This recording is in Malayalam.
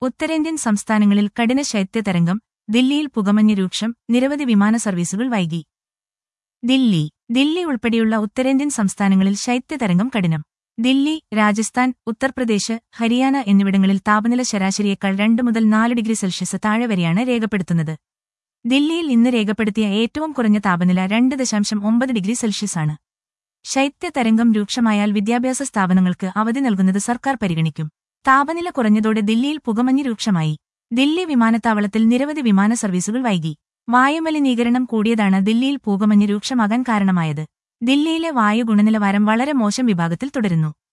ഉത്തരേന്ത്യൻ സംസ്ഥാനങ്ങളിൽ കഠിന ശൈത്യതരംഗം ദില്ലിയിൽ പുകമഞ്ഞ് രൂക്ഷം നിരവധി വിമാന സർവീസുകൾ വൈകി ദില്ലി ദില്ലി ഉൾപ്പെടെയുള്ള ഉത്തരേന്ത്യൻ സംസ്ഥാനങ്ങളിൽ ശൈത്യതരംഗം കഠിനം ദില്ലി രാജസ്ഥാൻ ഉത്തർപ്രദേശ് ഹരിയാന എന്നിവിടങ്ങളിൽ താപനില ശരാശരിയേക്കാൾ രണ്ട് മുതൽ നാല് ഡിഗ്രി സെൽഷ്യസ് താഴെ വരെയാണ് രേഖപ്പെടുത്തുന്നത് ദില്ലിയിൽ ഇന്ന് രേഖപ്പെടുത്തിയ ഏറ്റവും കുറഞ്ഞ താപനില രണ്ട് ദശാംശം ഒമ്പത് ഡിഗ്രി സെൽഷ്യസാണ് ശൈത്യതരംഗം രൂക്ഷമായാൽ വിദ്യാഭ്യാസ സ്ഥാപനങ്ങൾക്ക് അവധി നൽകുന്നത് സർക്കാർ പരിഗണിക്കും താപനില കുറഞ്ഞതോടെ ദില്ലിയിൽ പുകമഞ്ഞ് രൂക്ഷമായി ദില്ലി വിമാനത്താവളത്തിൽ നിരവധി വിമാന സർവീസുകൾ വൈകി വായുമലിനീകരണം കൂടിയതാണ് ദില്ലിയിൽ പുകമഞ്ഞ് രൂക്ഷമാകാൻ കാരണമായത് ദില്ലിയിലെ വായു ഗുണനിലവാരം വളരെ മോശം വിഭാഗത്തിൽ തുടരുന്നു